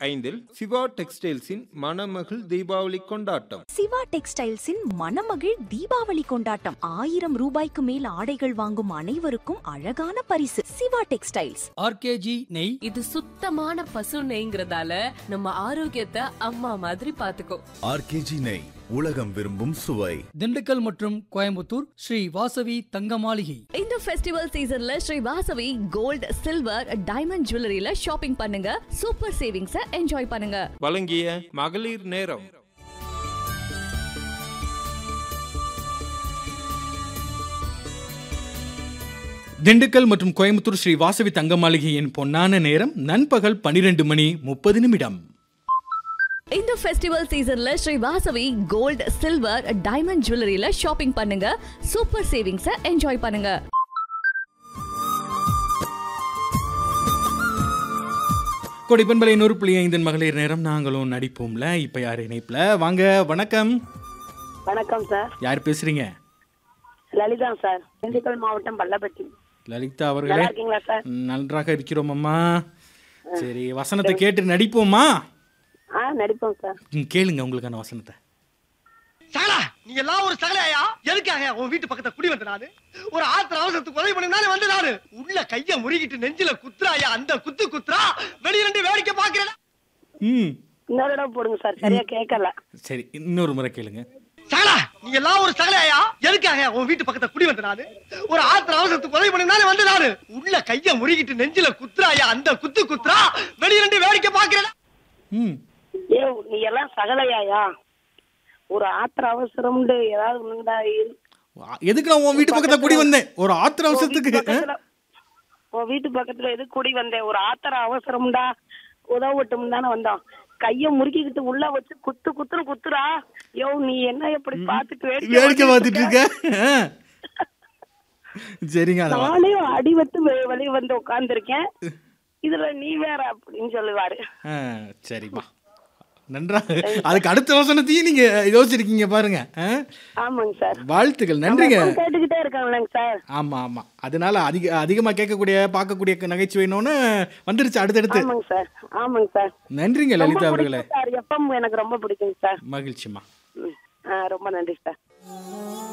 ஐந்தில் சிவா டெக்ஸ்டைல்ஸின் மணமகள் தீபாவளி கொண்டாட்டம் சிவா டெக்ஸ்டைல்ஸின் மணமகிழ் தீபாவளி கொண்டாட்டம் ஆயிரம் ரூபாய்க்கு மேல் ஆடைகள் வாங்கும் அனைவருக்கும் அழகான பரிசு சிவா டெக்ஸ்டைல்ஸ் ஆர்கேஜி நெய் இது சுத்தமான பசு நெய்ங்கிறதால நம்ம ஆரோக்கியத்தை அம்மா மாதிரி பாத்துக்கோ ஆர்கேஜி நெய் உலகம் விரும்பும் சுவை திண்டுக்கல் மற்றும் கோயம்புத்தூர் ஸ்ரீ வாசவி தங்க மாளிகை இந்த ஃபெஸ்டிவல் சீசன்ல Sri Vasavi gold silver diamond ஜுவல்லரியில ஷாப்பிங் பண்ணுங்க சூப்பர் சேவிங்ஸ என்ஜாய் பண்ணுங்க வழங்கிய மகளிர் நேரம் திண்டுக்கல் மற்றும் கோயம்புத்தூர் ஸ்ரீ வாசவி தங்க மாளிகையின் பொன்னான நேரம் நண்பகல் பனிரெண்டு மணி முப்பது நிமிடம் இந்த ஃபெஸ்டிவல் சீசன்ல Sri Vasavi gold silver diamond ஜுவல்லரியில ஷாப்பிங் பண்ணுங்க சூப்பர் சேவிங்ஸ என்ஜாய் பண்ணுங்க கொடிப்பண்பலை நூறு புள்ளி ஐந்தின் மகளிர் நேரம் நாங்களும் நடிப்போம்ல இப்ப யார் இணைப்புல வாங்க வணக்கம் வணக்கம் சார் யார் பேசுறீங்க லலிதா சார் திண்டுக்கல் மாவட்டம் பள்ளப்பட்டி லலிதா நல்லா அவர்களே இருக்கீங்களா சார் ம், நன்றாக இருக்கிறோம் அம்மா சரி வசனத்தை கேட்டு நடிப்போமா ஆ நடிப்போம் சார் ம், கேளுங்க உங்களுக்கான வசனத்தை சகலா நீ எல்லாம் ஒரு சகலையா எதுக்காக உன் வீட்டு பக்கத்துல குடி வந்த நானு ஒரு ஆத்திர அவசரத்துக்கு உதவி பண்ணி வந்து நானு உள்ள கைய முறுகிட்டு நெஞ்சில குத்துறாயா அந்த குத்து குத்துறா வெளிய ரெண்டு வேடிக்கை பாக்குறேன் ம் இன்னொரு தடவை போடுங்க சார் சரியா கேட்கல சரி இன்னொரு முறை கேளுங்க சகலா நீ எல்லாம் ஒரு சகலையா எதுக்காக உன் வீட்டு பக்கத்துல குடி வந்த நானு ஒரு ஆத்திர அவசரத்துக்கு உதவி பண்ணி வந்து நானு உள்ள கைய முறுகிட்டு நெஞ்சில குத்துறாயா அந்த குத்து குத்துறா வெளிய ரெண்டு வேடிக்கை பாக்குறேன் ம் ஏ நீ எல்லாம் சகலையாயா ஒரு ஆத்திர அவசரம்னு ஏதாவது ஒண்ணுண்டா இரு. எதுக்கு நான் உன் வீட்டு பக்கத்துல குடி வந்தேன் ஒரு ஆத்திர உன் வீட்டு அவசரத்துக்கு ஆ? பக்கத்துல உன் வீட்டு பக்கத்துல எது குடி வந்தேன் ஒரு ஆத்திர அவசரம்டா உதவட்டும் தானே வந்தோம் கைய முறுக்கிக்கிட்டு உள்ள வச்சு குத்து குத்துரு குத்துறா யோ நீ என்ன எப்படி பாத்துட்டு வேடிக்கை பார்த்துட்டு இருக்க ஆ. சரிங்க அத வா- நானே அடி வத்து வெ- வெளிய வந்து உட்கார்ந்திருக்கேன் இதுல நீ வேற அப்படின்னு சொல்லுவாரு ஆ, சரிம்மா நன்றா அதுக்கு அடுத்த வசனத்தையும் நீங்க யோசிச்சிருக்கீங்க பாருங்க ஆ? ஆமாங்க சார் வாழ்த்துக்கள் நன்றிங்க நம்ம கேட்டுக்கிட்டே இருக்காங்களேங்க சார் ஆமா ஆமா அதனால அதிக அதிகமா கேட்கக்கூடிய பார்க்கக்கூடிய நகைச்சுவைனோன்னு வந்துருச்சு அடுத்தடுத்து ஆமாங்க சார் ஆமாங்க சார் நன்றிங்க ரொம்ப லலிதா அவர்களே பிடிக்கும் சார் எப்பம் எனக்கு ரொம்ப பிடிக்குங்க சார் மகிழ்ச்சிம்மா ம். ஆ, ரொம்ப நன்றி சார்